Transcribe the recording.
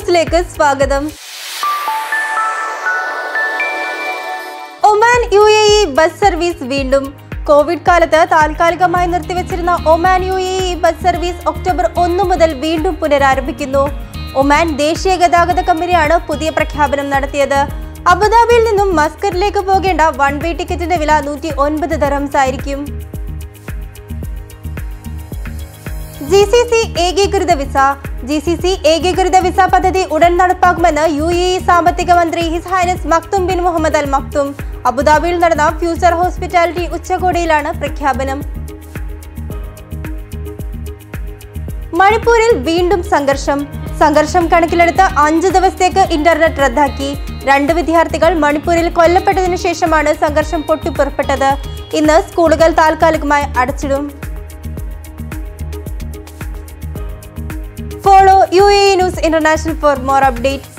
ന്യൂസിലേക്ക് സ്വാഗതം Oman U A E bus service വീണ്ടും കോവിഡ് കാലത്ത് താൽക്കാലികമായി നിർത്തിവച്ചിരുന്ന Oman U A E bus service October ഒന്ന് മുതൽ വീണ്ടും പുനരാരംഭിക്കുന്നു ഒമാൻ ദേശീയ ഗതാഗത കമ്പനിയാണ് പുതിയ പ്രഖ്യാപനം നടത്തിയത് അബുദാബിയിൽ നിന്നും മസ്കറ്റിലേക്ക് പോകേണ്ട വൺ വേ ടിക്കറ്റിന്റെ വില നൂറ്റി ഒൻപത് ദറംസ് ആയിരിക്കും ജി സി സി ഏകീകൃത വിസ ജി സി സി ഏകീകൃത വിസ പദ്ധതി ഉടൻ നടപ്പാക്കുമെന്ന് യു എ ഇ സാമ്പത്തിക മന്ത്രി his highness Maktoum bin Mohammed Al Maktoum അബുദാബിയിൽ നടന്ന ഫ്യൂച്ചർ ഹോസ്പിറ്റാലിറ്റി ഉച്ചകോടിയിലാണ് പ്രഖ്യാപനം മണിപ്പൂരിൽ വീണ്ടും സംഘർഷം സംഘർഷം കണക്കിലെടുത്ത് അഞ്ച് ദിവസത്തേക്ക് ഇന്റർനെറ്റ് റദ്ദാക്കി രണ്ട് വിദ്യാർത്ഥികൾ മണിപ്പൂരിൽ കൊല്ലപ്പെട്ടതിനു ശേഷമാണ് സംഘർഷം പൊട്ടിപ്പുറപ്പെട്ടത് ഇന്ന് സ്കൂളുകൾ താൽക്കാലികമായി അടച്ചിടും Follow UAE News International for more updates.